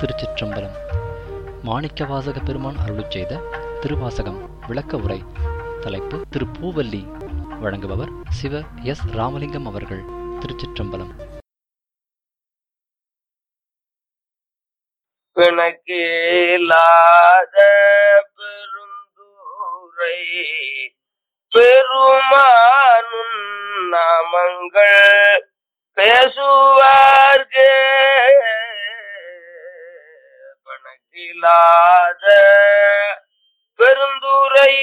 திருச்சிற்றம்பலம் மாணிக்கவாசக பெருமான் அருளுச் செய்த திருவாசகம் விளக்க உரை தலைப்பு திருப்பூவல்லி வழங்குபவர் சிவ எஸ் ராமலிங்கம் அவர்கள் திருச்சிற்றம்பலம் பிணக்கிலாத பெருந்தூரை பெருமானும் நாமங்கள் பேசுவார்கே பிணக்கிலாத பெருந்துரை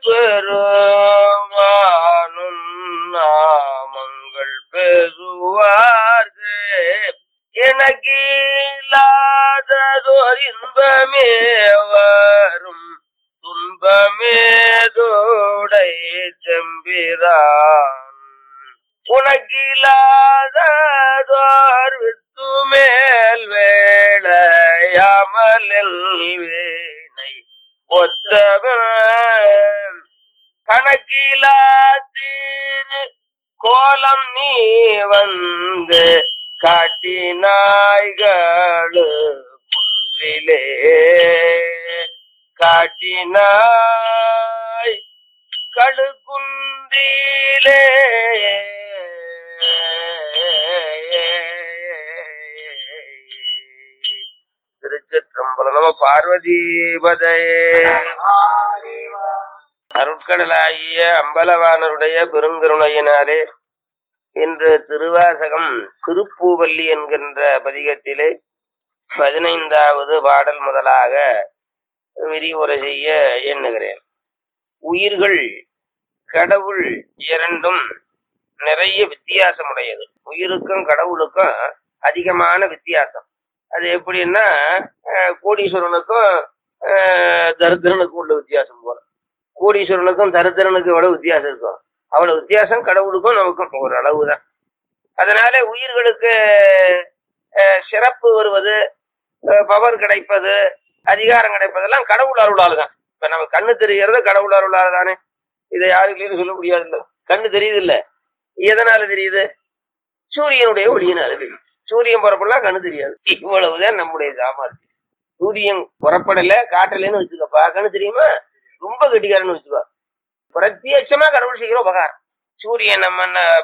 பெருமானும் நாமங்கள் பேசுவார்கே எனக்கு இல்லாததோர் இன்பமே வரும் துன்பமேதோடை செம்பிரான் உனக்கில்லாததோர் வித்து மேல் வேளையாமலில் வீணை ஒத்தவன் கணக்கிலாத்தீர் கோலம் நீ வந்து காட்டினாய்களு குன்றிலே காட்டினாய் கழுகுந்திலே திருச்சிற்றம்பலம் நம பார்வதீபதையே அருட்கடலாகிய அம்பலவானருடைய பெருங்கருணையினாலே இன்று திருவாசகம் திருப்பூவல்லி என்கின்ற பதிகத்திலே பதினைந்தாவது பாடல் முதலாக விரிவுரை செய்ய எண்ணுகிறேன் உயிர்கள் கடவுள் இரண்டும் நிறைய வித்தியாசமுடையது உயிருக்கும் கடவுளுக்கும் அதிகமான வித்தியாசம் அது எப்படின்னா அஹ், கோடீஸ்வரனுக்கும் அஹ், தரித்திரனுக்கும் உள்ள வித்தியாசம் போல கோடீஸ்வரனுக்கும் தரித்திரனுக்கும் எவ்வளவு வித்தியாசம் இருக்கும் அவ்வளவு வித்தியாசம் கடவுளுக்கும் நமக்கும் ஒரு அளவு தான் அதனால உயிர்களுக்கு அஹ், சிறப்பு வருவது பவர் கிடைப்பது அதிகாரம் கிடைப்பதெல்லாம் கடவுள் அருளால் தான் இப்ப நம்ம கண்ணு தெரிகிறது கடவுள் அருளால் தானே இதை யாருக்குள்ளேயும் சொல்ல முடியாது இல்ல கண்ணு தெரியுது இல்ல எதனால தெரியுது சூரியனுடைய ஒளியினால தெரியுது சூரியன் புறப்படலாம் கண்ணு தெரியாது இவ்வளவுதான் நம்முடைய சாமர்த்தியம் சூரியன் புறப்படல காட்டலன்னு வச்சுக்கப்பா கண்ணு தெரியுமா ரொம்ப கெட்டிக்காரன்னு வச்சுக்கோ பிரத்யட்சமா கடவுள் செய்கிற உபகாரம் சூரியன் நம்ம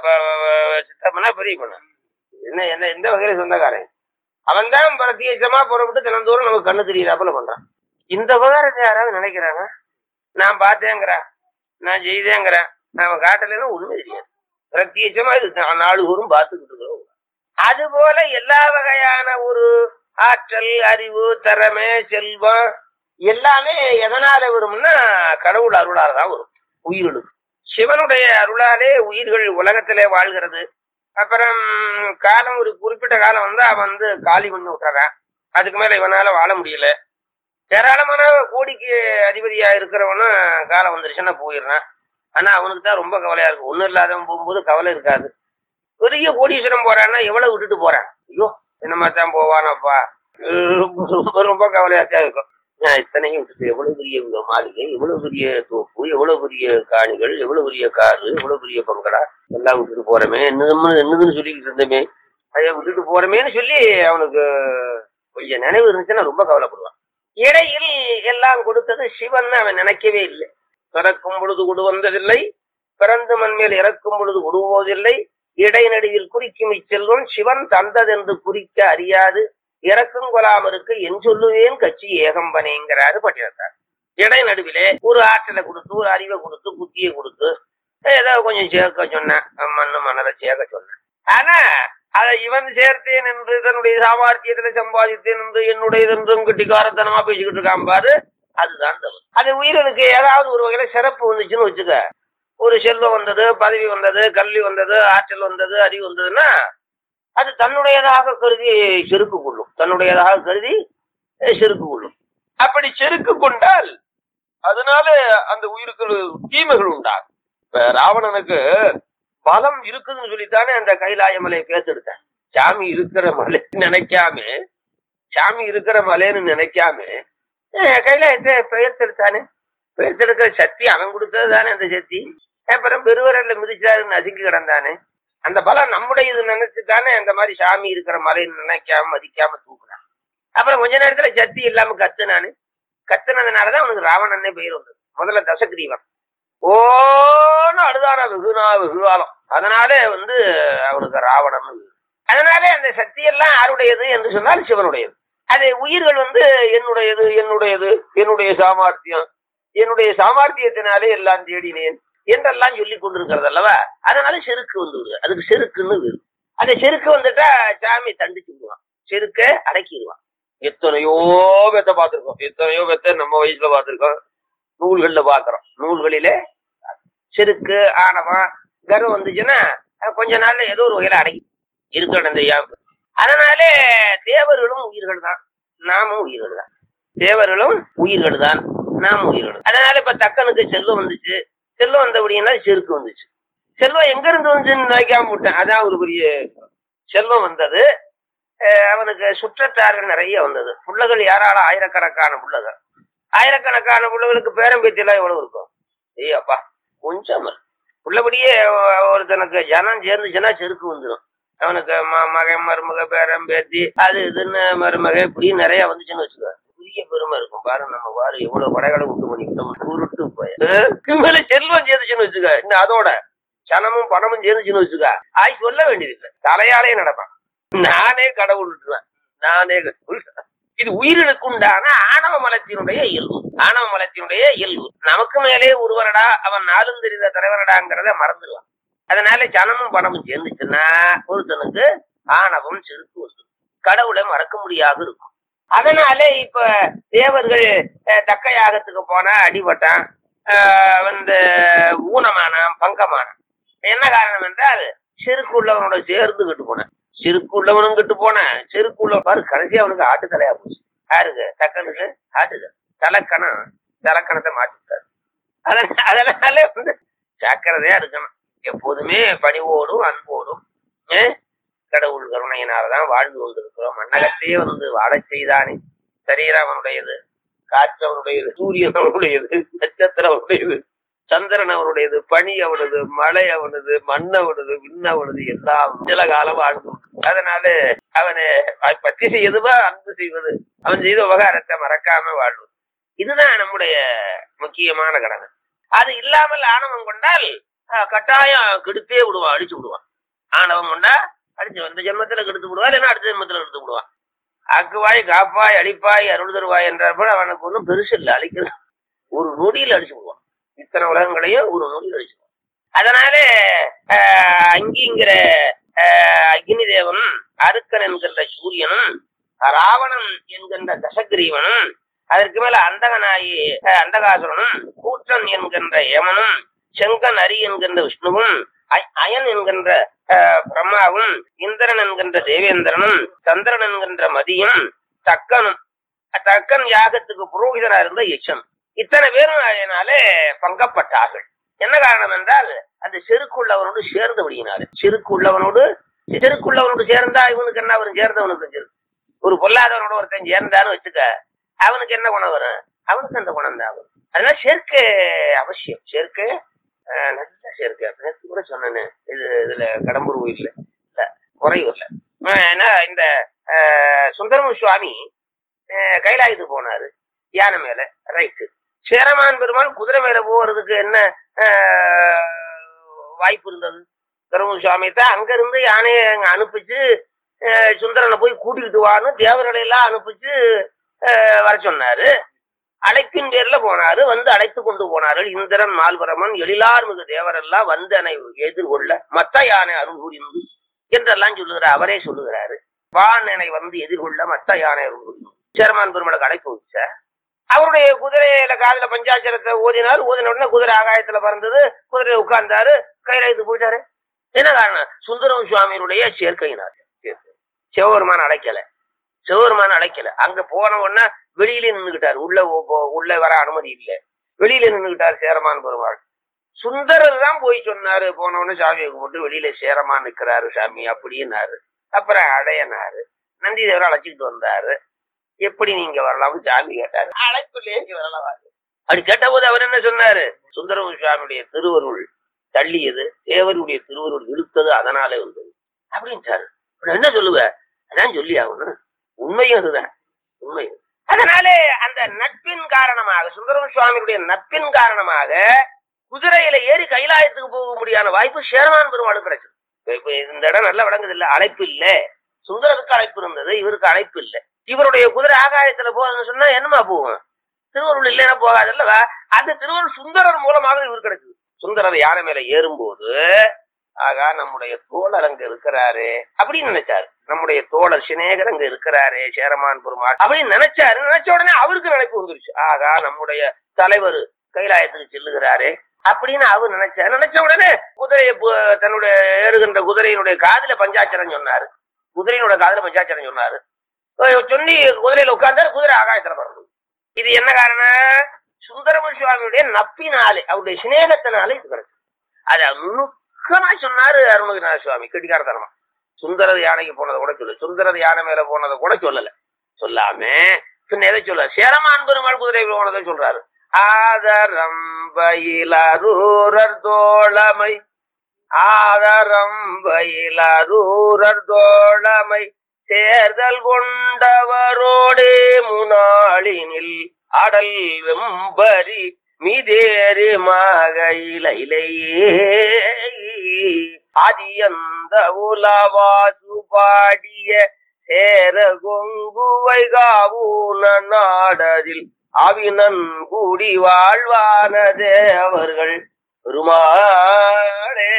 சித்தப்பனா பெரிய பண்ண என்ன என்ன எந்த வகையில சொந்தக்காரன் அவன் தான் பிரத்யட்சமா புறப்பட்டு தினந்தோறும் நமக்கு கண்ணு தெரியுதாப்புல பண்றான் இந்த உபகாரத்தை யாராவது நினைக்கிறாங்க நான் பார்த்தேங்கிறேன் நான் செய்தேங்கிறேன் நாம காட்டலைன்னா ஒண்ணுமே தெரியாது பிரத்யட்சமா இது நான் நாளுதோறும் பார்த்துக்கிட்டு இருக்கிறோம் அது போல எல்லா வகையான ஒரு ஆற்றல் அறிவு திறமை செல்வம் எல்லாமே எதனால வரும்னா கடவுள் அருளால தான் வரும் உயிர்களுக்கு சிவனுடைய அருளாலே உயிர்கள் உலகத்திலே வாழ்கிறது அப்புறம் காலம் ஒரு குறிப்பிட்ட காலம் வந்து அவன் வந்து காலி பண்ணி விட்டுறான் அதுக்கு மேல இவனால வாழ முடியல ஏராளமான கோடிக்கு அதிபதியா இருக்கிறவனும் காலம் வந்துருச்சுன்னா போயிடுறான் ஆனா அவனுக்கு தான் ரொம்ப கவலையா இருக்கு ஒண்ணும் இல்லாதவன் போகும்போது கவலை இருக்காது பெரிய கோடீஸ்வரம் போறான்னா எவ்வளவு விட்டுட்டு போறான் ஐயோ என்னமா தான் போவானப்பா ரொம்ப ரொம்ப ரொம்ப கவலையா தான் இருக்கும் நான் இத்தனையும் விட்டுட்டு எவ்வளவு பெரிய இந்த மாளிகை எவ்வளவு பெரிய தோப்பு எவ்வளவு பெரிய காணிகள் எவ்வளவு பெரிய காரு எவ்வளவு பெரிய பங்களா எல்லாம் விட்டுட்டு போறமே என்னதுன்னு என்னதுன்னு சொல்லிக்கிட்டு இருந்தமே அதை விட்டுட்டு போறமேன்னு சொல்லி அவனுக்கு கொஞ்சம் நினைவு இருந்துச்சுன்னா ரொம்ப கவலைப்படுவான் இடையில் எல்லாம் கொடுத்தது சிவன் அவன் நினைக்கவே இல்லை பிறக்கும் பொழுது கொடு வந்ததில்லை பிறந்து மண்மேல் இறக்கும் பொழுது கொடுவோதில்லை இடைநடுவில் குறிக்கும் இச்செல்வம் சிவன் தந்ததென்று குறிக்க அறியாது இறக்கும் கொலாமருக்கு என் சொல்லுவேன் கட்சி ஏகம்பனேங்கிறாரு பட்டினத்தார் இடைநடுவிலே ஒரு ஆற்றலை கொடுத்து ஒரு அறிவை கொடுத்து புத்தியை கொடுத்து ஏதோ கொஞ்சம் சேர்க்க சொன்னேன் மண்ணு மணலை சேர்க்க சொன்னேன் ஆனா அதை இவன் சேர்த்தேன் என்று தன்னுடைய சாமர்த்தியத்துல சம்பாதித்தேன் என்று என்னுடைய என்றும் கெட்டிக்காரத்தனமா பேசிக்கிட்டு இருக்கான் பாரு அதுதான் தவறு அது உயிர்களுக்கு ஏதாவது ஒரு வகையில சிறப்பு வந்துச்சுன்னு வச்சுக்க ஒரு செல்வம் வந்தது பதவி வந்தது கல்வி வந்தது ஆற்றல் வந்தது அறிவு வந்ததுன்னா அது தன்னுடையதாக கருதி செருக்கு கொள்ளும் தன்னுடையதாக கருதி அஹ், செருக்கு கொள்ளும் அப்படி செருக்கு கொண்டால் அதனால அந்த உயிருக்கு தீமைகள் உண்டாகும் இப்ப ராவணனுக்கு பலம் இருக்குதுன்னு சொல்லித்தானே அந்த கைலாய மலையை பேசெடுத்தேன் சாமி இருக்கிற மலை நினைக்காம சாமி இருக்கிற மலைன்னு நினைக்காம அஹ், கைலாயத்தை பெயர்த்தெடுத்தானே பெயர்த்தெடுக்கிற சக்தி அவன் கொடுத்தது தானே அந்த சக்தி அப்புறம் பெருவரல்ல மிதிச்சாருன்னு நசுங்கி கிடந்தானே அந்த பலம் நம்முடைய இது நினைச்சுதானே அந்த மாதிரி சாமி இருக்கிற மலைன்னு நினைக்காம மதிக்காம தூக்குறான் அப்புறம் கொஞ்ச நேரத்துல சக்தி இல்லாம கத்துனானு கத்துனதுனாலதான் அவனுக்கு ராவணன்னே பெயர் வந்தது முதல்ல தசகிரீவன் ஓன்னு அழுதானா வெகுனா வெகுகாலம் அதனாலே வந்து அவனுக்கு ராவணன் பேரு. அதனாலே அந்த சக்தி எல்லாம் யாருடையது என்று சொன்னால் சிவனுடையது அது உயிர்கள் வந்து என்னுடையது என்னுடையது என்னுடைய சாமர்த்தியம் என்னுடைய சாமர்த்தியத்தினாலே எல்லாம் தேடினேன் என்றெல்லாம் சொல்லி கொண்டிருக்கிறது அல்லவா அதனால செருக்கு வந்துடுது அதுக்கு செருக்குன்னு வேறு அந்த செருக்கு வந்துட்டா சாமி தண்டிச்சு விடுவான் செருக்க அடக்கிடுவான் எத்தனையோ வெத்த பார்த்திருக்கோம் எத்தனையோ வெத்த நம்ம வயசுல பார்த்திருக்கோம் நூல்கள்ல பாக்குறோம் நூல்களிலே செருக்கு ஆணவம் கர்வம் வந்துச்சுன்னா அது கொஞ்ச நாள்ல ஏதோ ஒரு வகையில அடங்கி இருக்கணும் இந்த யாப்பு அதனாலே தேவர்களும் உயிர்கள் தான் நாமும் உயிர்கள் தான் தேவர்களும் உயிர்கள் தான் நாமும் உயிர்கள் அதனால இப்ப தக்கனுக்கு செல்வம் வந்துச்சு செல்வம் வந்தபடின்னா செருக்கு வந்துச்சு செல்வம் எங்க இருந்து வந்துச்சுன்னு நினைக்காம விட்டேன் அதான் ஒரு பெரிய செல்வம் வந்தது அஹ் அவனுக்கு சுற்றத்தார்கள் நிறைய வந்தது புள்ளகள் யாரால ஆயிரக்கணக்கான புள்ளகள் ஆயிரக்கணக்கான புள்ளகளுக்கு பேரம்பேத்தியெல்லாம் எவ்வளவு இருக்கும் ஏய் அப்பா கொஞ்சம் இருக்கு. உள்ளபடியே ஒ- ஒருத்தனுக்கு ஜனம் சேர்ந்துச்சுன்னா செருக்கு வந்துடும் அவனுக்கு ம- மகன் மருமக பேரன் பேத்தி அது இதுன்னு மருமக இப்படி நிறைய வந்துச்சுன்னு வச்சுக்கோ பெரிய பெருமை இருக்கும் பாரு நம்ம பாரு எவ்வளவு படைகளை உண்டு பண்ணிக்கிட்டோம் உருட்டு போய் மேல செல்வம் சேர்ந்துச்சுன்னு வச்சுக்க இன்னும் அதோட சனமும் பணமும் சேர்ந்துச்சுன்னு வச்சுக்க ஆய் சொல்ல வேண்டியதில்லை தலையாலே நடப்பான் நானே கடவுள் விட்டுருவேன் நானே கடவுள் இது உயிரினுக்கு உண்டான ஆணவ மலத்தினுடைய இயல்பு ஆணவ மலத்தினுடைய இயல்பு நமக்கு மேலே ஒருவரடா அவன் நாளும் தெரிந்த தலைவரடாங்கிறத மறந்துடுவான் அதனால ஜனமும் பணமும் சேர்ந்துச்சுன்னா ஒருத்தனுக்கு ஆணவம் செருக்கு வந்து கடவுளை மறக்க முடியாது இருக்கும் அதனால இப்ப தேவர்கள் அஹ், தக்க யாகத்துக்கு போனா அடிபட்டான் அஹ், வந்து ஊனமானான் பங்கமானான் என்ன காரணம் என்றால் செருக்கு உள்ளவனோட சேர்ந்து கெட்டு போனான் செருக்கு உள்ளவனும் கெட்டு போனேன் செருக்கு உள்ள பாரு கடைசி அவனுக்கு ஆட்டு தலையா போச்சு யாருக்கு தக்கனுக்கு ஆட்டுது தலைக்கணம் தலைக்கணத்தை மாட்டிட்டாரு அதனால அதனால வந்து ஜாக்கிரதையா இருக்கணும் எப்போதுமே பணிவோடும் அன்போடும் அஹ், கடவுள் கருணையினாலதான் வாழ்ந்து கொண்டிருக்கிறோம் மன்னகத்தையே வந்து வாழச் செய்தானே சரீரம் அவனுடையது காற்று அவனுடையது சூரியன் அவனுடையது நட்சத்திரம் அவனுடையது சந்திரன் அவனுடையது பனி அவனது மழை அவனது மண் அவனது விண் அவனது எல்லாம் சில காலம் வாழ்ந்து அதனால அவனை பற்றி செய்வதுவா அன்பு செய்வது அவன் செய்த உபகாரத்தை மறக்காம வாழ்வது இதுதான் நம்முடைய முக்கியமான கடமை அது இல்லாமல் ஆணவம் கொண்டால் அஹ், கட்டாயம் கெடுத்தே விடுவான் அடிச்சு விடுவான் ஆணவம் கொண்டா அடிச்சு வந்த ஜென்மத்துல கெடுத்து விடுவான் இல்லைன்னா அடுத்த ஜென்மத்துல கெடுத்து விடுவான் ஆக்குவாய் காப்பாய் அழிப்பாய் அருள் தருவாய் என்றால் அவனுக்கு ஒன்றும் பெருசு இல்லை அழிக்கிறது ஒரு நொடியில் அடிச்சு விடுவான் இத்தனை உலகங்களையும் ஒரு நொடியில் அடிச்சு விடுவான் அதனால ஆஹ், அங்கிங்கிற ஆஹ், அக்னி தேவன் அருக்கன் என்கின்ற சூரியனும் ராவணன் என்கின்ற தசகிரீவனும் அதற்கு மேல அந்தகனாயி ஆஹ், அந்தகாசுரனும் கூற்றன் என்கின்ற யமனும் செங்கன் அரி என்கின்ற விஷ்ணுவும் அய- அயன் என்கின்ற ஆஹ், பிரம்மாவும் இந்திரன் என்கின்ற தேவேந்திரனும் சந்திரன் என்கின்ற மதியும் தக்கனும் தக்கன் யாகத்துக்கு புரோகிதனா இருந்த யட்சன் இத்தனை பேரும் அதனாலே பங்கப்பட்டார்கள் என்ன காரணம் என்றால் அந்த செருக்குள்ளவனோடு சேர்ந்து விடுகினாரு செருக்குள்ளவனோடு செருக்குள்ளவனோடு சேர்ந்தா இவனுக்கு என்ன வரும் சேர்ந்தவனுக்கு செருக்கு ஒரு பொல்லாதவனோட ஒருத்தன் சேர்ந்தான்னு வச்சுக்க அவனுக்கு என்ன குணம் வரும் அவனுக்கு அந்த குணம் தான் வரும் அதனால சேர்க்கை அவசியம் சேர்க்கை ஆஹ், நல்ல சேர்க்கை நேத்து கூட சொன்னேன்னு இது இதுல கடம்பூர் கோயில்ல இல்ல குறைவு இல்லை ஆஹ், ஏன்னா இந்த ஆஹ், சுந்தரமு சுவாமி ஆஹ், கைலாயத்துக்கு போனாரு யானை மேல ரைட்டு சேரமான் பெருமாள் குதிரை மேல போறதுக்கு என்ன ஆஹ், வாய்ப்பு இருந்தது பெருமாள் சுவாமி தான் அங்க இருந்து யானையை அங்க அனுப்பிச்சு ஆஹ், சுந்தரனை போய் கூட்டிக்கிட்டு வான்னு தேவர்களை எல்லாம் அனுப்பிச்சு ஆஹ், வர சொன்னாரு அழைப்பின் பேர்ல போனாரு வந்து அழைத்து கொண்டு போனார்கள் இந்திரன் மால்வரமன் எழிலார் மிகு தேவரெல்லாம் வந்தனை எதிர்கொள்ள மத்த யானை அருள் புரிந்து என்றெல்லாம் சொல்லுகிறார் அவரே சொல்லுகிறாரு வானனை வந்து எதிர்கொள்ள மத்த யானை அருள் புரிந்து சேர்மான் பெருமளுக்கு அழைப்பு வச்ச அவருடைய குதிரையில காதுல பஞ்சாட்சரத்தை ஓதினார் ஓதின உடனே குதிரை ஆகாயத்துல பறந்தது குதிரையை உட்கார்ந்தாரு கைலாயத்துக்கு போயிட்டாரு என்ன காரணம் சுந்தரம் சுவாமியினுடைய சேர்க்கையினார் சிவபெருமான் அழைக்கல சிவபெருமான் அழைக்கல அங்க போன உடனே வெளியில நின்றுகிட்டார் உள்ள போ- போ- உள்ள வர அனுமதி இல்ல வெளியில நின்றுகிட்டார் சேரமான் பெருமாள் சுந்தரர் தான் போய் சொன்னாரு போன உடனே சாமியை கும்பிட்டு வெளியில சேரமா நிக்கிறாரு சாமி அப்படின்னாரு அப்புறம் அடையனாரு நந்தி தேவரை அழைச்சிக்கிட்டு வந்தாரு எப்படி நீங்க வரலாம்னு சாமி கேட்டாரு அழைப்புலயே நீங்க வரலாம் அப்படி கேட்டபோது அவர் என்ன சொன்னாரு சுந்தரம் சுவாமியுடைய திருவருள் தள்ளியது தேவருடைய திருவருள் இழுத்தது அதனாலே வந்தது அப்படின்ட்டாரு அப்புறம் என்ன சொல்லுவ அதான் சொல்லி ஆகணும் உண்மையும் அதுதான் உண்மை அதனாலே அந்த நட்பின் காரணமாக சுந்தரம் சுவாமியுடைய நட்பின் காரணமாக குதிரையில ஏறி கைலாயத்துக்கு போக முடியாத வாய்ப்பு சேரமான் பெருமாளுக்கு கிடைச்சது இப்ப- இப்ப இந்த இடம் நல்ல விளங்குது இல்ல அழைப்பு இல்ல சுந்தரத்துக்கு அழைப்பு இருந்தது இவருக்கு அழைப்பு இல்ல இவருடைய குதிரை ஆகாயத்துல போகுதுன்னு சொன்னா என்னமா போகும் திருவருள் இல்லைன்னா போகாதுல்ல அந்த திருவருள் சுந்தரர் மூலமாக இவர் கிடைச்சது சுந்தரர் யானை மேல ஏறும்போது ஆகா நம்முடைய தோழர் அங்க இருக்கிறாரு அப்படின்னு நினைச்சாரு நம்முடைய தோழர் சிநேகர் அங்க இருக்கிறாரு சேரமான் பெருமாள் அப்படின்னு நினைச்சாரு நினைச்ச உடனே அவருக்கு நினைப்பு வந்துருச்சு ஆகா நம்முடைய தலைவர் கைலாயத்துக்கு செல்லுகிறாரு அப்படின்னு அவர் நினைச்சார் நினைச்ச உடனே குதிரையை பு- தன்னுடைய ஏறுகின்ற குதிரையினுடைய காதுல பஞ்சாட்சரம் சொன்னாரு குதிரையினுடைய காதுல பஞ்சாட்சரம் சொன்னாரு அஹ் சொல்லி குதிரையில உட்கார்ந்தாரு குதிரை ஆகாயத்துல பறந்து இது என்ன காரணம் சுந்தரம சுவாமியுடைய நப்பினாலே அவருடைய சிநேகத்தினாலே இது கிடைச்சது அத நுணுக்கமா சொன்னாரு அருணகிரிநாத சுவாமி கெட்டிக்காரத்தனமா சுந்தரர் யானைக்கு போனதை கூட சொல்லு சுந்தரர் யானை மேல போனதை கூட சொல்லல சொல்லாம பின்ன எதை சொல்ல சேரமான் பெருமாள் குதிரை போனதை சொல்றாரு ஆதரம் பயிலரூரர் தோழமை ஆதரம் பயிலரூரர் தோழமை தேர்தல் கொண்டவரோடே முனாளினில் அடல் வெம்பரி மிதேறு மகையிலேயே அதியந்த உலவாசு பாடிய சேர கொங்குவை காவூன நாடதில் அவினன் கூடி வாழ்வான தேவர்கள் பெருமாளே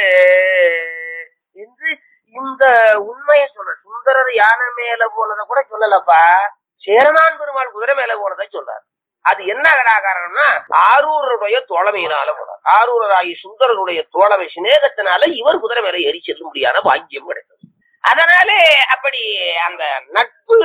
என்று இந்த உண்மையை சொல்ற சுந்தரர் யானை மேல போனதை கூட சொல்லலப்பா சேரமான் பெருமாள் குதிரை மேல போனதை சொல்றாரு அது என்ன காரணம்னா ஆரூருடைய தோழமையினால போனார் ஆரூரர் ஆகி சுந்தரருடைய தோழமை சிநேகத்தினால இவர் குதிரை மேல ஏறி செல்ல முடியாத பாக்கியம் கிடைத்தது அதனாலே அப்படி அந்த நட்பு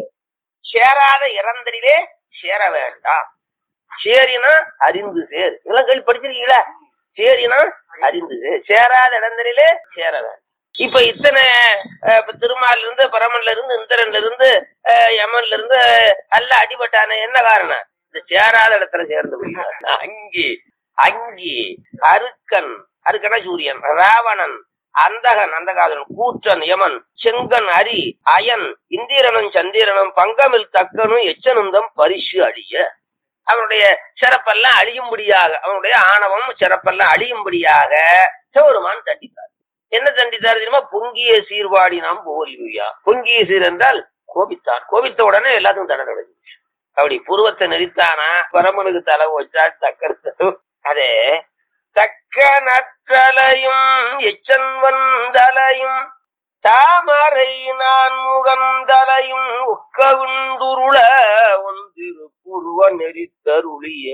சேராத இறந்தரிலே சேர வேண்டாம் சேரினா அறிந்து சேர் இதெல்லாம் கேள்வி படிச்சிருக்கீங்களா சேரினா அறிந்து சேர் சேராத இடங்களிலே சேர வேண்டாம் இப்ப இத்தனை அஹ், இப்ப திருமால்ல இருந்து பரமன்ல இருந்து இந்திரன்ல இருந்து அஹ், யமன்ல இருந்து அல்ல அடிபட்டான என்ன காரணம் இந்த சேராத இடத்துல சேர்ந்து போயிட்டான் அங்கி அங்கி அருக்கன் அருக்கன சூரியன் ராவணன் அந்தகன் அந்தகாதன் கூற்றன் யமன் செங்கன் அரி அயன் இந்திரனும் சந்திரனும் பங்கமில் தக்கனும் எச்சனுந்தம் பரிசு அழிய அவனுடைய சிறப்பெல்லாம் அழியும்படியாக அவனுடைய ஆணவம் சிறப்பெல்லாம் அழியும்படியாக சிவருமான் தண்டித்தார் என்ன தண்டித்தார் தெரியுமா பொங்கிய சீர்வாடி நாம் போலியா பொங்கிய சீர் என்றால் கோபித்தார் கோபித்த உடனே எல்லாத்துக்கும் தடை கிடைச்சிச்சு அப்படி புருவத்தை நெறித்தானா பரமனுக்கு தலை வச்சா தக்கர் அதே தக்க நற்றலையும் எச்சன் வந்தலையும் தாமரை நான் முகந்தலையும் உக்கவுண்டுருள ஒன்றிரு புருவ நெறித்தருளிய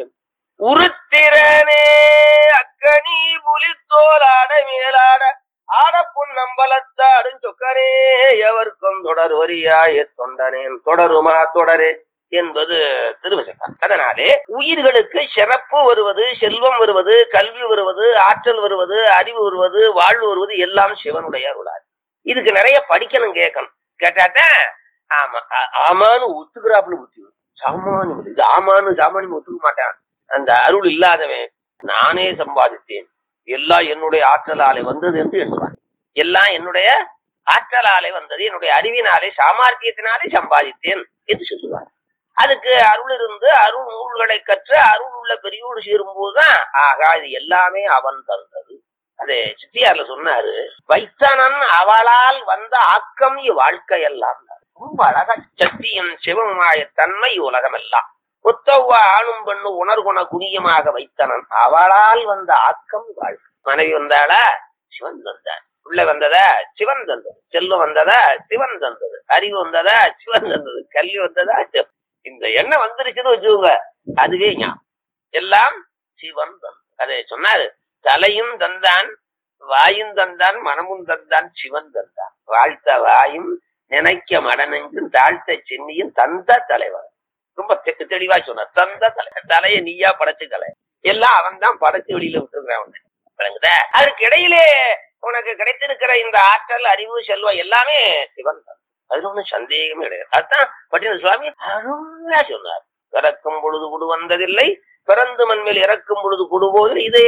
உருத்திரனே அக்கனி புலித்தோலாட மேலாட ஆட பொன்னம்பலத்தாடும் சொக்கரே எவர்க்கும் தொடர் வரியாய தொண்டனேன் தொடருமா தொடரே என்பது திருவசனம் அதனாலே உயிர்களுக்கு சிறப்பு வருவது செல்வம் வருவது கல்வி வருவது ஆற்றல் வருவது அறிவு வருவது வாழ்வு வருவது எல்லாம் சிவனுடைய அருளாது இதுக்கு நிறைய படிக்கணும் கேட்கணும் கேட்டாதான் ஆமா ஆ- ஆமான்னு ஒத்துக்கிறாப்புல புத்தி சாமானியம் இல்லை. இது ஆமான்னு சாமானியம் ஒத்துக்க மாட்டான் அந்த அருள் இல்லாதவன் நானே சம்பாதித்தேன் எல்லாம் என்னுடைய ஆற்றலாலே வந்தது என்று எண்ணுவான் எல்லாம் என்னுடைய ஆற்றலாலே வந்தது என்னுடைய அறிவினாலே சாமர்த்தியத்தினாலே சம்பாதித்தேன் என்று சொல்லுவார் அதுக்கு அருள் இருந்து அருள் நூல்களை கற்று அருள் உள்ள பெரியோடு சேரும் போதுதான் ஆகா இது எல்லாமே அவன் தந்தது அது சித்தியார்ல சொன்னாரு வைத்தனன் அவளால் வந்த ஆக்கம் இவ்வாழ்க்கை எல்லாம் ரொம்ப அழகா சத்தியம் சிவமாய தன்மை உலகமெல்லாம் ஒத்தவ்வா ஆணும் பெண்ணு உணர்குண குனியமாக வைத்தனன் அவளால் வந்த ஆக்கம் வாழ்க்கை மனைவி வந்தாளா சிவன் தந்தார் உள்ள வந்ததா சிவன் தந்தது செல்வம் வந்ததா சிவன் தந்தது அறிவு வந்ததா சிவன் தந்தது கல்வி வந்ததா சிவன். இந்த எண்ணம் வந்துருச்சுன்னு வச்சுக்கோங்க அதுவே ஞாபகம் எல்லாம் சிவன் தந்தது அதை சொன்னாரு தலையும் தந்தான் வாயும் தந்தான் மனமும் தந்தான் சிவன் தந்தான் வாழ்த்த வாயும் நினைக்க மடனெஞ்சும் தாழ்த்த சென்னியும் தந்த தலைவர் ரொம்ப தெ- தெளிவா சொன்னார் தந்த தலை தலையை நீயா படைச்சு தலை எல்லாம் அவன் தான் படைச்சு வெளியில விட்டுருக்கான் அவனை விளங்குதா அதுக்கு இடையிலே உனக்கு கிடைத்திருக்கிற இந்த ஆற்றல் அறிவு செல்வம் எல்லாமே சிவன் தான் அதுல ஒண்ணும் சந்தேகமே கிடையாது அதுதான் பட்டின சுவாமி அருமையா சொன்னார் பிறக்கும் பொழுது குடு வந்ததில்லை பிறந்து மண்மேல் இறக்கும் பொழுது கொடுபோது இதே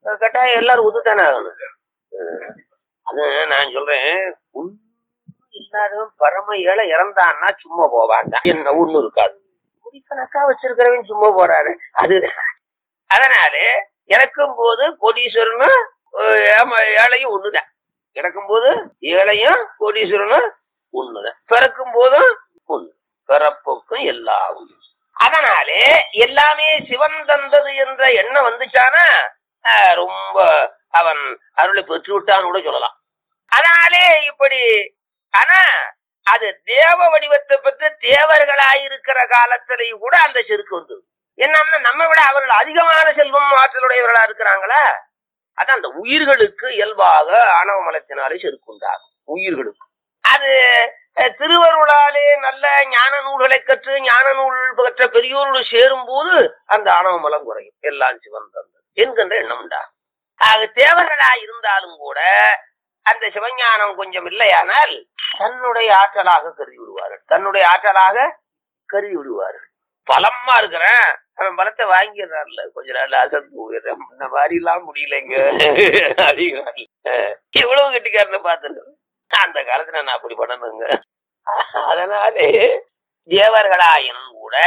கட்டாயம் எல்லாரும் ஒத்துத்தானே ஆகணும் அஹ் அது நான் சொல்றேன் ஒண்ணும் இல்ல இல்லாதவன் பரம ஏழை இறந்தான்னா சும்மா போவான்டா என்ன ஒண்ணு இருக்காது கோடிக்கணக்கா வச்சிருக்கிறவன் சும்மா போறாரு அது அதனால இறக்கும் போது கோடீஸ்வரனும் அஹ், ஏம- ஏழையும் ஒண்ணுதான் இறக்கும் போது ஏழையும் கோடீஸ்வரனும் ஒண்ணுதான் பிறக்கும் போதும் ஒண்ணு பிறப்புக்கும் எல்லா உயிரும். அதனாலே எல்லாமே சிவன் தந்தது என்ற எண்ணம் வந்துச்சானா ஆஹ், ரொம்ப அவன் அருளை பெற்று விட்டான்னு கூட சொல்லலாம் அதனாலே இப்படி ஆனா அது தேவ வடிவத்தை பெற்று தேவர்களாயிருக்கிற காலத்திலேயும் கூட அந்த செருக்கு வந்தது என்னன்னா நம்ம விட அவர்கள் அதிகமான செல்வம் ஆற்றலுடையவர்களா இருக்கிறாங்களா அதான் அந்த உயிர்களுக்கு இயல்பாக ஆணவ மலத்தினாலே செருக்குண்டாகும் உயிர்களுக்கு அது அஹ், திருவருளாலே நல்ல ஞான நூல்களை கற்று ஞான நூல் பெற்ற பெரியோர்கள் சேரும் போது அந்த ஆணவ மலம் குறையும் எல்லாம் சிவன் தந்தது என்கின்ற எண்ணம் உண்டாகும் ஆக தேவர்களா இருந்தாலும் கூட அந்த சிவஞானம் கொஞ்சம் இல்லையானால் தன்னுடைய ஆற்றலாக கருதி விடுவார்கள் தன்னுடைய ஆற்றலாக கருதி விடுவார்கள் பலமா இருக்கிறேன் அவன் பலத்தை வாங்கிடுறான்ல கொஞ்ச நாள் அசந்து போயிடுறேன் இந்த மாதிரி எல்லாம் முடியலைங்க அதிகம் எவ்வளவு கட்டிக்காரன்னு பார்த்துருக்கேன் அந்த காலத்துல நான் அப்படி பண்ணணுங்க அதனாலே தேவர்களாயினும் கூட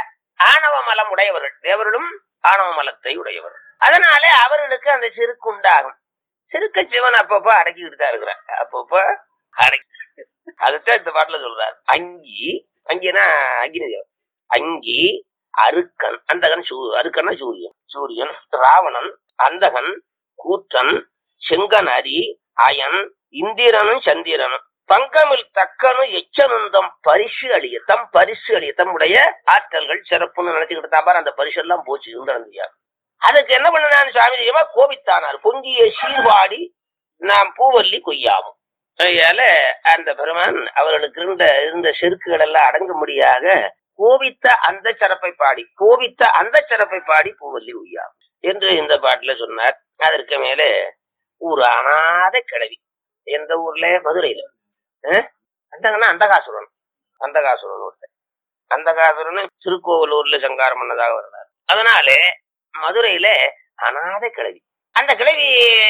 ஆணவ மலம் உடையவர்கள் தேவர்களும் ஆணவ மலத்தை உடையவர்கள் அதனாலே அவர்களுக்கு அந்த செருக்கு உண்டாகும் செருக்க சிவன் அப்பப்ப அடக்கிக்கிட்டு தான் இருக்கிறார் அப்பப்ப அடக்கி அதுதான் இந்த பாட்டுல சொல்றாரு அங்கி அங்கினா அங்கினி தேவன் அங்கி அருக்கன் அந்தகன் சூ அருக்கன்னா சூரியன் சூரியன் ராவணன் அந்தகன் கூத்தன் செங்கனரி அயன் இந்திரனும் சந்திரனும் பங்கமில் தக்கனும் எச்சனுந்தம் பரிசு அழிய தம் பரிசு அழிய தம்முடைய ஆற்றல்கள் சிறப்புன்னு நினைச்சுக்கிட்டு தான் பாரு அந்த பரிசு எல்லாம் போச்சு இந்திரந்தியா அதுக்கு என்ன பண்ணான் சுவாமி தெய்வமா கோபித்தானார் பொங்கிய சீர்வாடி நாம் பூவல்லி கொய்யாமும் அதனால அந்த பெருமான் அவர்களுக்கு இருந்த இருந்த செருக்குகள் எல்லாம் அடங்கும்படியாக கோபித்த அந்த சிறப்பை பாடி கோபித்த அந்த சிறப்பை பாடி பூவல்லி உய்யாம் என்று இந்த பாட்டுல சொன்னார் அதற்கு மேலே ஒரு அனாத கிழவி எந்த ஊர்ல மதுரையில அஹ்? அந்தகன்னா அந்தகாசுரன் அந்தகாசுரன் ஒருத்தன் அந்தகாசுரன் திருக்கோவலூர்ல சங்காரம் பண்ணதாக வருவார் அதனாலே மதுரையில அனாத கிழவி அந்த கிழவி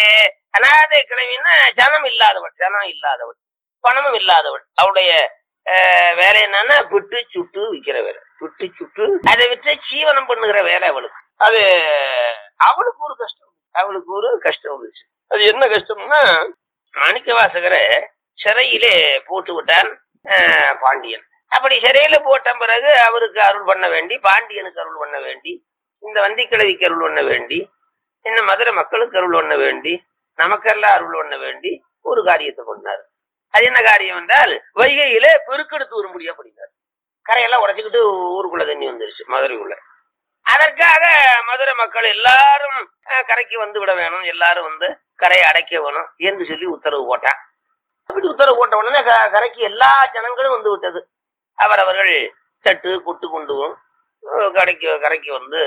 அனாத கிழவின்னா ஜனம் இல்லாதவள் ஜனம் இல்லாதவள் பணமும் இல்லாதவள் அவளுடைய அஹ், வேலை என்னன்னா விட்டு சுட்டு விக்கிற வேலை விட்டு சுட்டு அதை விட்டு ஜீவனம் பண்ணுகிற வேலை அவளுக்கு அது அவளுக்கு ஒரு கஷ்டம் அவளுக்கு ஒரு கஷ்டம் இருந்துச்சு அது என்ன கஷ்டம்னா மாணிக்க வாசகரை சிறையிலே போட்டு விட்டான் அஹ், பாண்டியன் அப்படி சிறையில போட்ட பிறகு அவருக்கு அருள் பண்ண வேண்டி பாண்டியனுக்கு அருள் பண்ண வேண்டி இந்த வந்திக்கிழவிக்கு அருள் பண்ண வேண்டி இந்த மதுரை மக்களுக்கு அருள் பண்ண வேண்டி நமக்கெல்லாம் அருள் பண்ண வேண்டி ஒரு காரியத்தை பண்ணாரு அது என்ன காரியம் என்றால் வைகையிலே பெருக்கெடுத்து வரும்படியா பண்ணினார் கரையெல்லாம் உடைச்சுக்கிட்டு ஊருக்குள்ள தண்ணி வந்துருச்சு மதுரைக்குள்ள அதற்காக மதுரை மக்கள் எல்லாரும் அஹ், கரைக்கு வந்து விட வேணும் எல்லாரும் வந்து கரையை அடைக்க வேணும் என்று சொல்லி உத்தரவு போட்டான் அப்படி உத்தரவு போட்ட உடனே க- கரைக்கு எல்லா ஜனங்களும் வந்து விட்டது அவரவர்கள் தட்டு கொட்டு கொண்டு அஹ், கரைக்கு கரைக்கு வந்து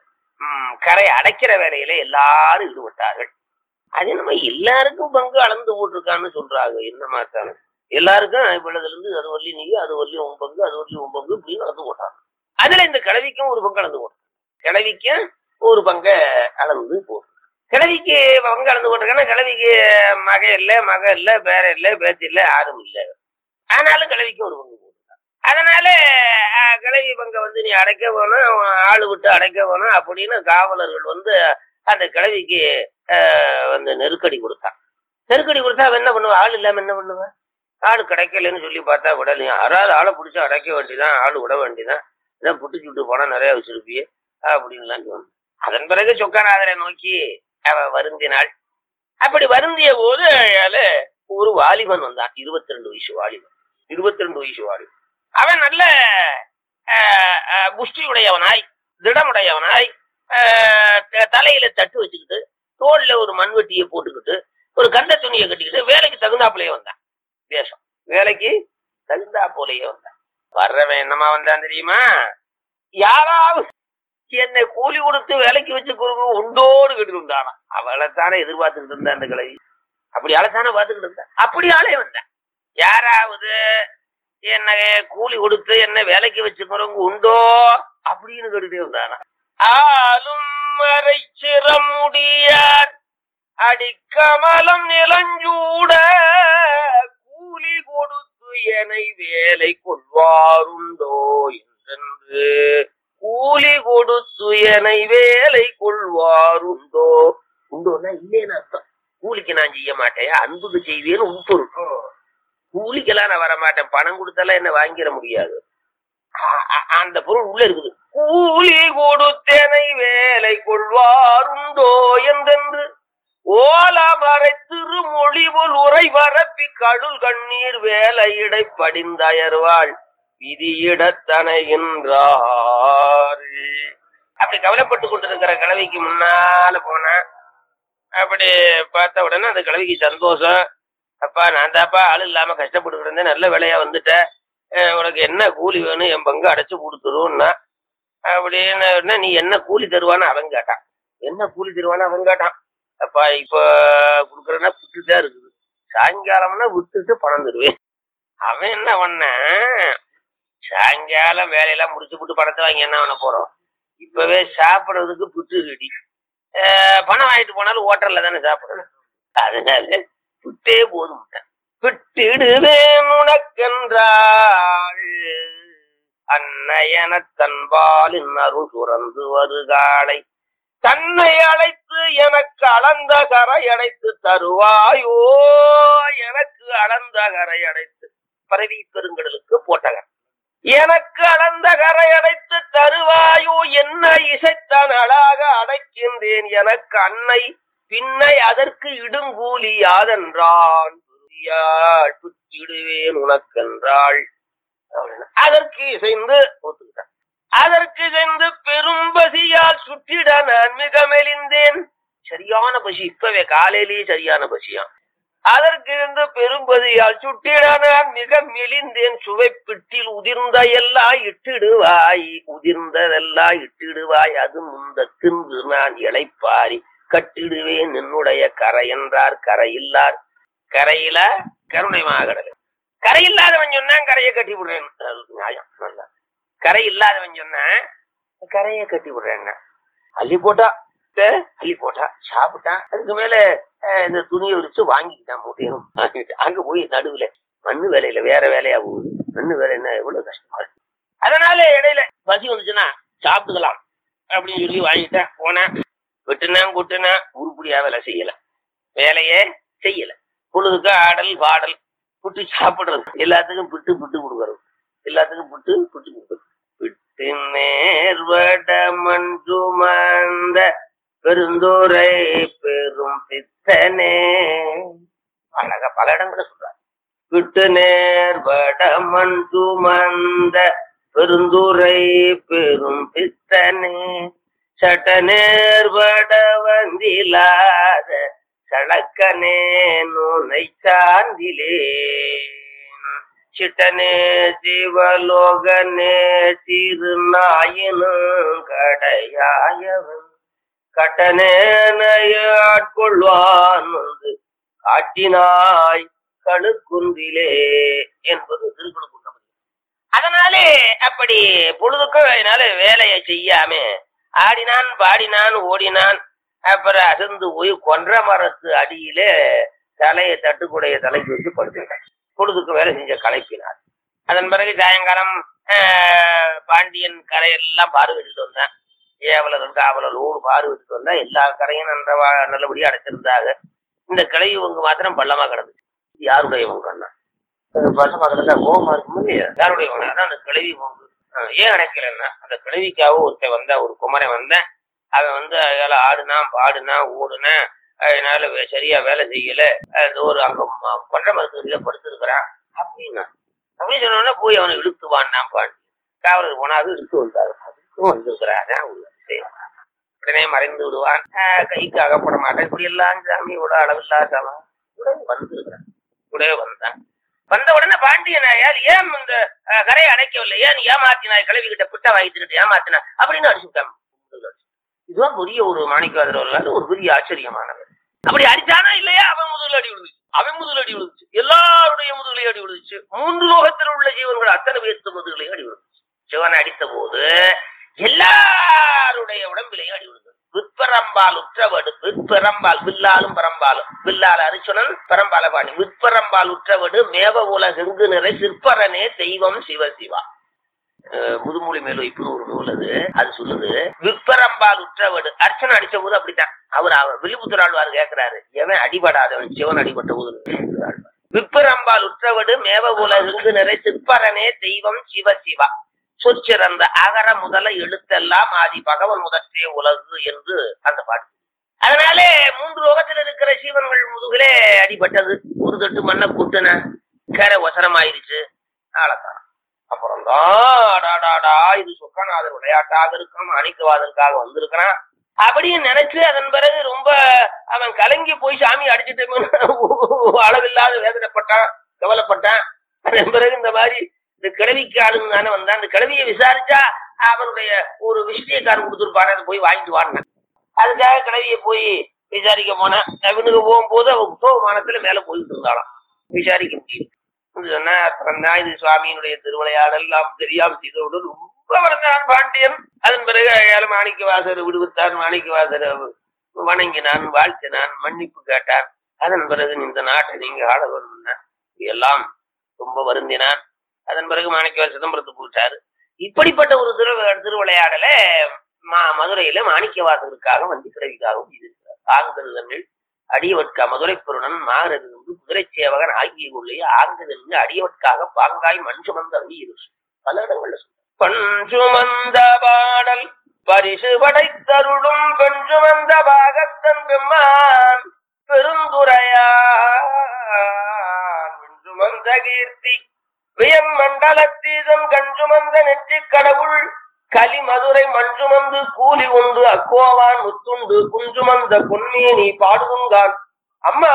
ம், கரை அடைக்கிற வேலையில எல்லாரும் ஈடுபட்டார்கள் அது நம்ம எல்லாருக்கும் பங்கு அளந்து போட்டிருக்கான்னு சொல்றாங்க என்ன மாத்தான எல்லாருக்கும் இவ்வளவுல இருந்து அது வரலி நீ அது வரலி உன் பங்கு அது வரலி உன் பங்கு இப்படின்னு அளந்து போட்டாங்க அதுல இந்த கிழவிக்கும் ஒரு பங்கு அளந்து போட்டாங்க கிழவிக்கும் ஒரு பங்கை அளந்து போட்டு கிழவிக்கு பங்கு அளந்து போட்டிருக்காங்கன்னா கிழவிக்கு மக இல்ல மக இல்ல பேர இல்ல பேச்சு இல்ல யாரும் இல்ல ஆனாலும் கிழவிக்கு ஒரு பங்கு போட்டுருக்காங்க அதனால அஹ், கிழவி பங்கை வந்து நீ அடைக்க வேணும் ஆளு விட்டு அடைக்க வேணும் அப்படின்னு காவலர்கள் வந்து அந்த கிழவிக்கு அஹ், வந்து நெருக்கடி கொடுத்தான் நெருக்கடி கொடுத்தா அவன் என்ன பண்ணுவா ஆள் இல்லாம என்ன பண்ணுவா ஆள் கிடைக்கலன்னு சொல்லி பார்த்தா விடலையும் யாராவது ஆளை பிடிச்சி அடைக்க வேண்டியதான் ஆள் விட வேண்டியதான் இதான் புட்டு சுட்டு போனா நிறைய வச்சிருப்பியே அப்படின்லாம் சொன்னான் அதன் பிறகு சொக்கநாதரை நோக்கி அவ வருந்தினாள் அப்படி வருந்திய போது அயால ஒரு வாலிபன் வந்தான் இருபத்தி ரெண்டு வயசு வாலிபன் இருபத்தி ரெண்டு வயசு வாலிபன் அவன் நல்ல ஆஹ், ஆஹ், புஷ்டியுடையவனாய் திடமுடையவனாய் ஆஹ், த- தலையில தட்டு வச்சுக்கிட்டு தோல்ல ஒரு மண்வெட்டியை போட்டுக்கிட்டு ஒரு கண்ட துணியை கட்டிக்கிட்டு வேலைக்கு தகுந்தாப்புலயே வந்தான் வேஷம் வேலைக்கு தகுந்தா போலயே வந்தான் வர்றவன் என்னமா வந்தான் தெரியுமா யாராவது என்னை கூலி கொடுத்து வேலைக்கு வச்சு கொடுங்க உண்டோடு கேட்டு வந்தானா அவளைத்தானே எதிர்பார்த்துக்கிட்டு இருந்தா அந்த கிழவி அப்படி ஆளைத்தானே பார்த்துக்கிட்டு இருந்தா அப்படி ஆளே வந்தான் யாராவது என்ன கூலி கொடுத்து என்ன வேலைக்கு வச்சுக்கிறவங்க உண்டோ அப்படின்னு கேட்டுட்டே வந்தானா ஆளும் மறைச்சிறம் முடியார் அடிக்கமலம் நிலஞ்சூட கூலி கொடுத்து எனை வேலை கொள்வாருண்டோ என்றென்று கூலி கொடுத்து எனை வேலை கொள்வாருண்டோ உண்டோன்னா இல்லேன்னு அர்த்தம் கூலிக்கு நான் செய்ய மாட்டேன் அன்புக்கு செய்வேன்னு உட்பொருள் கூலிக்கெல்லாம் நான் வர மாட்டேன் பணம் கொடுத்தாலாம் என்ன வாங்கிட முடியாது அ- அ- அந்த பொருள் உள்ள இருக்குது கூலி கொடுத்தேனை வேலை கொள்வாருண்டோ என்றென்று ஓலமறை திருமொழிவுள் உரை வரப்பி கடுல் கண்ணீர் வேலையிடை படிந்தயர்வாள் விதியிடத்தனைகின்றார் அப்படி கவலைப்பட்டு கொண்டிருக்கிற கிழவிக்கு முன்னால போனா அப்படி பார்த்த உடனே அந்த கிழவிக்கு சந்தோஷம் அப்பா நான் தாப்பா ஆள் இல்லாம கஷ்டப்பட்டு இருந்தேன் நல்ல வேலையா வந்துட்டேன் அஹ் உனக்கு என்ன கூலி வேணும் என் பங்கு அடைச்சு கொடுத்துருன்னா அப்படின்னு உடனே நீ என்ன கூலி தருவான்னு அவன் கேட்டான் என்ன கூலி தருவான்னு அவன் கேட்டான் அப்பா இப்ப கொடுக்குறேன்னா விட்டுதான் இருக்குது சாயங்காலம்னா விட்டுட்டு பணம் தருவேன் அவன் என்ன பண்ண சாயங்காலம் வேலையெல்லாம் முடிச்சு விட்டு பணத்தை வாங்கி என்ன பண்ண போறோம் இப்பவே சாப்பிடுறதுக்கு புட்டு ரெடி பணம் வாங்கிட்டு போனாலும் ஹோட்டல்ல தானே சாப்பிடணும் அதனால புட்டே போதும் விட்டிடுவேன் உனக்கென்றாள் அன்னையன தன்பாலின் அருள் சுரந்து வருகாலை தன்னை அழைத்து எனக்கு அளந்த கரை அடைத்து தருவாயோ எனக்கு அளந்த கரை அடைத்து பரவி பெருங்கடலுக்கு போட்டகர் எனக்கு அளந்த கரை அடைத்து தருவாயோ என்ன இசைத்தான் அழாக அடைக்கின்றேன் எனக்கு அன்னை பின்னை அதற்கு இடுங்கூலி யாதென்றான் புரியாள் புத்திடுவேன் உனக்கென்றாள் அப்படின்னா, அதற்கு இசைந்து ஒத்துக்கிட்டான் அதற்கு சென்று பெரும் பசியால் சுற்றிட நான் மிக மெலிந்தேன் சரியான பசி இப்பவே காலையிலேயே சரியான பசியாம் அதற்கு இருந்து பெரும்பதியால் சுட்டிட நான் மிக மெலிந்தேன் சுவைப்பிட்டில் உதிர்ந்த எல்லாம் இட்டிடுவாய் உதிர்ந்ததெல்லாம் இட்டிடுவாய் அது முந்த தின்று நான் இளைப்பாரி கட்டிடுவேன் என்னுடைய கரை என்றார் கரையில்லார் கரையில கருணை மாகடல் கரை இல்லாதவன் சொன்னான் கரையை கட்டி விடுறேன் அது நியாயம் நல்லா கரை இல்லாதவன் சொன்னான் கரையை கட்டி விடுறேன் அள்ளி போட்டா ஏ, அள்ளி போட்டா சாப்பிட்டான் அதுக்கு மேல அஹ், இந்த துணியை விரிச்சு வாங்கிக்கிட்டான் மூட்டையும் வாங்கிட்டு அங்க போய் நடுவுல மண்ணு வேலையில வேற வேலையா போகுது மண்ணு வேலை என்ன எவ்வளவு கஷ்டமா இருக்கு அதனால இடையில பசி வந்துச்சுன்னா சாப்பிட்டுக்கலாம் அப்படின்னு சொல்லி வாங்கிட்டேன் போனேன் வெட்டுனேன் குட்டுனேன் உருப்படியா வேலை செய்யல வேலையே செய்யல பொழுதுக்கு ஆடல் பாடல் புட்டு சாப்பிடுறது எல்லாத்துக்கும் பிட்டு பிட்டு கொடுக்கறது எல்லாத்துக்கும் பிட்டு பிட்டு கொடுக்கறது பிட்டு நேர்வட மஞ்சுமந்த பெருந்துரை பெரும் பித்தனே அழகா பல இடங்களை சொல்றாரு விட்டு நேர்வட மஞ்சுமந்த பெருந்துரை பெரும் பித்தனே சட்ட நேர்வட வந்திலாத சளக்கனே நுனை சாந்திலே சிட்டனே சிவலோகனே திருநாயினும் கடையாயவன் கட்டனேனையாட்கொள்வான் வந்து காட்டினாய் கணுக்குன்றிலே என்பது திருக்குறள் அதனாலே அப்படி பொழுதுக்கும் அதனால வேலையை செய்யாம ஆடினான் பாடினான் ஓடினான் அப்புறம் அசந்து போய் கொன்ற மரத்து அடியிலே தலையை தட்டுக்குடைய தலைக்கு வச்சு படுத்துக்கிட்டான் பொழுதுக்கு வேலை செஞ்ச கலைப்பினார் அதன் பிறகு சாயங்காலம் ஆஹ், பாண்டியன் கரையெல்லாம் பார்வையிட்டு வந்தேன் ஏவலர்கள் காவலரோடு பார்வையிட்டு வந்தேன் எல்லா கரையும் நன்றவா நல்லபடியா அடைச்சிருந்தாங்க இந்த கிளை இவங்க மாத்திரம் பள்ளமா கிடந்துச்சு யாருடையவங்க அண்ணா பள்ளமா கிடந்தா கோபமா இருக்கும் இல்லையா யாருடையவங்க அதான் அந்த கிளவி பொங்கு ஆஹ், ஏன் அடைக்கலன்னா அந்த கிளவிக்காக ஒருத்தன் வந்தா ஒரு குமரன் வந்தேன் அவன் வந்து அதில் ஆடுனான் பாடுனான் ஓடுனான் அதனால வே- சரியா வேலை செய்யல அது ஒரு அங்க ம- கொன்ற மருத்துவ படுத்திருக்கிறான் அப்படின்னா அப்படின்னு சொன்னோடனே போய் அவனை இழுத்து வாண்டான் பாண்டி காவலர் போனா அது இழுத்து வந்தாரு அதுக்கும் வந்திருக்கிறான் அதான் உள்ள விஷயம். உடனே மறைந்து விடுவான் ஆஹ் கைக்கு அகப்பட மாட்டேன் இப்படி எல்லாம் சாமியோட அளவில்லாதவன் உடனே வந்திருக்கிறான் உடனே வந்தான் வந்த உடனே பாண்டியன் ஐயால் ஏன் இந்த ஆஹ், கரையை அடைக்கவில்லை ஏன் ஏமாத்தினாய் கிளவி கிட்ட புட்டை வாங்கிட்டு ஏமாத்தினா அப்படின்னு அடிச்சுட்டான் இதுதான் பெரிய ஒரு மாணிக்காதர் வரலாறு ஒரு பெரிய ஆச்சரியமானவர் அப்படி அடிச்சானா இல்லையா அவன் முதல் அடி விழுந்துச்சு அவன் முதல் அடி விழுந்துச்சு எல்லாருடைய முதலையும் அடி விழுந்துச்சு மூன்று லோகத்தில் உள்ள ஜீவன்கள் அத்தனை பேர்த்து முதலையும் அடி விழுந்துச்சு சிவனை அடித்த போது எல்லாருடைய உடம்பிலையும் அடி விழுந்தது விற்பரம்பால் உற்றவடு விற்பரம்பால் வில்லாலும் பரம்பாலும் வில்லால் அரிச்சுனன் பரம்பால பாணி விற்பரம்பால் உற்றவடு மேவ உலகெங்கு நிறை சிற்பரனே தெய்வம் சிவ சிவா அஹ் முதுமொழி மேல் வைப்புன்னு ஒரு நூல் அது அது சொல்லுது விற்பரம்பால் உற்றவடு அர்ச்சனை அடிச்ச போது அப்படித்தான் அவர் அவர் வில்லிபுத்தராழ்வார் கேட்கிறாரு எவன் அடிபடாதவன் சிவன் அடிபட்ட போது வில்லிபுத்தராழ்வார். விற்பரம்பால் உற்றவடு மேவ உலகெங்கு நிறை சிற்பரனே தெய்வம் சிவ சிவா சொற்சிறந்த அகர முதல எழுத்தெல்லாம் ஆதி பகவன் முதற்றே உலகு என்று அந்த பாட்டு அதனாலே மூன்று லோகத்தில் இருக்கிற சீவன்கள் முதுகிலே அடிபட்டது ஒரு தொட்டு மண்ணை கூட்டுன கரை ஒசரமாயிருச்சு ஆளக்காரம் அப்புறம் தான் இது சொக்கநாதர் விளையாட்டாக இருக்கும் அணிக்குவாதற்காக வந்திருக்கிறான் அப்படின்னு நினைச்சு அதன் பிறகு ரொம்ப அவன் கலங்கி போய் சாமி அடிச்சுட்டு அளவில்லாத வேதனைப்பட்டான் கவலைப்பட்டான் அதன் பிறகு இந்த மாதிரி இந்த கிழவிக்கு ஆளுங்க தானே வந்தான் அந்த கிழவியை விசாரிச்சா அவனுடைய ஒரு விஷயக்காரன் கொடுத்துருப்பாரு அதை போய் வாங்கிட்டு வாடினேன் அதுக்காக கிழவியை போய் விசாரிக்க போனேன் அவனுக்கு போகும்போது அவன் உத்தவமானத்துல மேல போயிட்டு இருந்தாளாம் விசாரிக்க முடியும் சொன்னா அப்புறம் தான் இது சுவாமியினுடைய திருவிளையாடல் எல்லாம் தெரியாம செய்தோடு ரொம்ப வளர்ந்தான் பாண்டியன் அதன் பிறகு ஏழை மாணிக்க வாசர் விடுவித்தான் மாணிக்க வாசர் வணங்கினான் வாழ்த்தினான் மன்னிப்பு கேட்டான் அதன் பிறகு இந்த நாட்டை நீங்க ஆள வேணும்னா எல்லாம் ரொம்ப வருந்தினான் அதன் பிறகு மாணிக்கவாசர் சிதம்பரத்துக்கு போயிட்டாரு இப்படிப்பட்ட ஒரு திரு திருவிளையாடலை மா மதுரையில மாணிக்கவாசகருக்காக வந்து கிழவிக்காகவும் செய்திருக்கிறார் ஆங்கருதங்கள் அடியவட்கா மதுரை பொருணன் மாறிருந்து குதிரை சேவகன் ஆகிய உள்ளே ஆங்கதிருந்து அடியவட்காக பாங்காய் மண் சுமந்த அருள் இருக்கு பல இடங்கள்ல சொல்ற பண் சுமந்த பாடல் பரிசு படைத்தருளும் பெண் சுமந்த பாகத்தன் பெம்மான் பெருந்துரையான் பெண் சுமந்த கீர்த்தி வியன் மண்டலத்தீதன் கண் சுமந்த நெற்றி கடவுள் கலிமதுரை மஞ்சுமந்து கூலி உண்டு அக்கோவான் முத்துண்டு குஞ்சுமந்த பொன்மேனி பாடுதுங்கான் அம்மா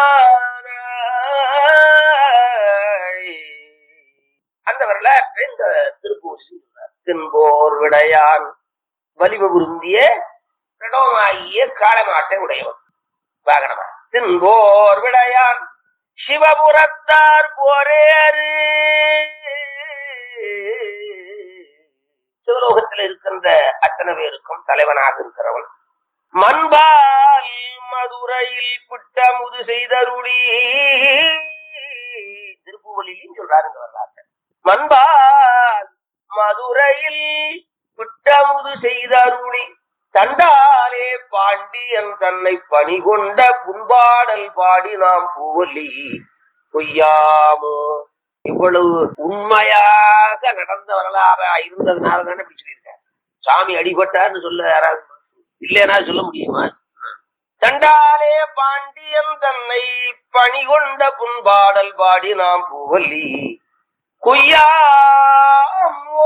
அந்த வரலாற்றை இந்த திருப்பூசி தின்போர் விடையான் வலிவு விருந்திய கடமாகிய காளமாட்டை உடையவன் வாகனமா தின்போர் விடையான் சிவபுரத்தார் போரேறு சிவலோகத்தில் இருக்கின்ற அத்தனை பேருக்கும் தலைவனாக இருக்கிறவன் மண்பால் மதுரையில் பிட்டமுது செய்தருளி திருப்புவலிலையும் சொல்றாரு இந்த வரலாற்றை மண்பால் மதுரையில் பிட்டமுது செய்தருளி தண்டாலே பாண்டியன் தன்னை பணி கொண்ட புண்பாடல் பாடி நாம் பூவல்லி பொய்யாமோ இவ்வளவு உண்மையாக நடந்த வரலாறா இருந்ததுனால தானே இப்படி சொல்லியிருக்காரு சாமி அடிபட்டார்னு சொல்ல யாராவது இல்லைன்னா சொல்ல முடியுமா தண்டாலே பாண்டியன் தன்னை பணி கொண்ட புண்பாடல் பாடி நாம் பூவல்லி குய்யாமோ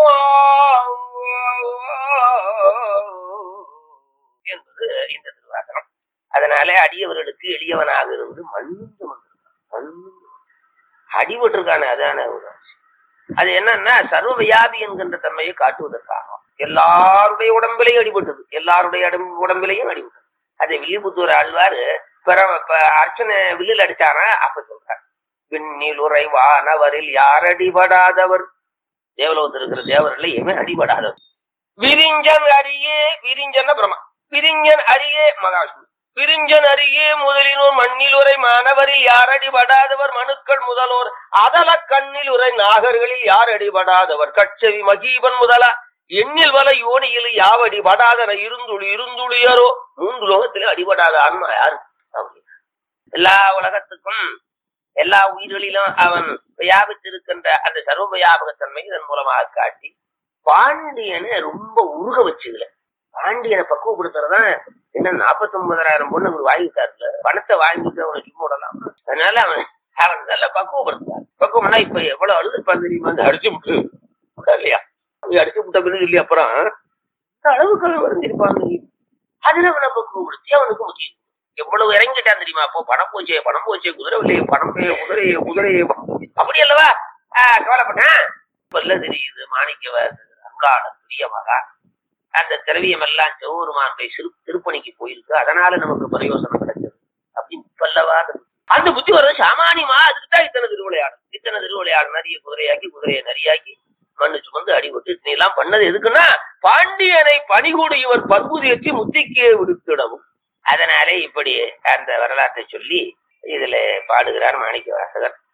என்பது இந்த திருவாசனம் அதனாலே அடியவர்களுக்கு எளியவனாக இருந்து மண்ணுந்து மண்ணுந்து அடிபட்டிருக்கானே அதான ஒரு அது என்னன்னா சர்வ வியாபி என்கின்ற தன்மையை காட்டுவதற்காக எல்லாருடைய உடம்பிலையும் அடிபட்டது எல்லாருடைய அடம்- உடம்பிலையும் அடிபட்டது அதை வில்லிபுத்தூர் ஆழ்வார் பிற ப- அர்ச்சனை வில்லில் அடிச்சானா அப்ப சொல்றார் விண்ணில் உறைவானவரில் யார் அடிபடாதவர் தேவலோகத்தில் இருக்கிற தேவரில் எவன் அடிபடாதவர் விரிஞ்சன் அரியே விரிஞ்சன் பிரமா விரிஞ்சன் அரியே மகாவிஷ்ணு பிரிஞ்சன் அருகே முதலினோர் மண்ணில் உரை மாணவரில் யார் அடிபடாதவர் மனுக்கள் முதலோர் அதல கண்ணில் உரை நாகர்களில் யார் அடிபடாதவர் கட்சவி மகீபன் முதலா எண்ணில் வல யோனியில் யாவடி படாதன இருந்துளி இருந்துளியரோ மூன்று லோகத்திலே அடிபடாத ஆன்மா யாரு அப்படி. எல்லா உலகத்துக்கும் எல்லா உயிர்களிலும் அவன் வியாபித்திருக்கின்ற அந்த சர்வ வியாபகத்தன்மை இதன் மூலமாக காட்டி பாண்டியனை ரொம்ப உருக வச்சுக்கல பாண்டியனை பக்குவப்படுத்துறதான் என்ன நாற்பத்தி ஒன்பதாயிரம் பொண்ணு அவர் வாங்கிட்டாருல பணத்தை வாங்கிட்டு அவனை சும்மா விடலாம் அதனால அவன் அவன் நல்லா பக்குவப்படுத்துவார் பக்குவம்னா இப்ப எவ்வளவு அழுதுப்பான் தெரியுமா அந்த அடிச்சு விட்டு விட்டா இல்லையா அவன் அடிச்சு விட்ட பிறகு இல்லையா அப்புறம் இந்த அளவுக்கு அவன் வரைஞ்சிருப்பான் தெரியும் அதுல அவனை பக்குவப்படுத்தி அவனுக்கு முடியும் எவ்வளவு இறங்கிட்டான் தெரியுமா அப்போ பணம் போச்சே பணம் போச்சே குதிரை இல்லையே பணம் போயே குதிரையே குதிரையே அப்படி அல்லவா ஆஹ் கவலைப்பட்டேன் இப்ப இல்ல தெரியுது மாணிக்க அருளாள பெரிய மகா அந்த திரவியம் எல்லாம் சிவபெருமானுடைய சிறு திருப்பணிக்கு போயிருக்கு அதனால நமக்கு பிரயோசனம் கிடைச்சது அப்படின்னு இப்பல்லவா அந்த புத்தி. அந்த புத்தி வர்றது சாமானியமா அதுக்கு தான் இத்தனை திருவிளையாடல் இத்தனை திருவிளையாடல் நதியை குதிரையாக்கி குதிரையை நரியாக்கி மண்ணு சுமந்து அடிபட்டு இத்தனை எல்லாம் பண்ணது எதுக்குன்னா பாண்டியனை பணிகூடு இவர் பண்பு தேற்றி முத்திக்கே விடுத்திடவும் அதனாலே இப்படி அந்த வரலாற்றை சொல்லி இதுல பாடுகிறார் மாணிக்க வாசகர்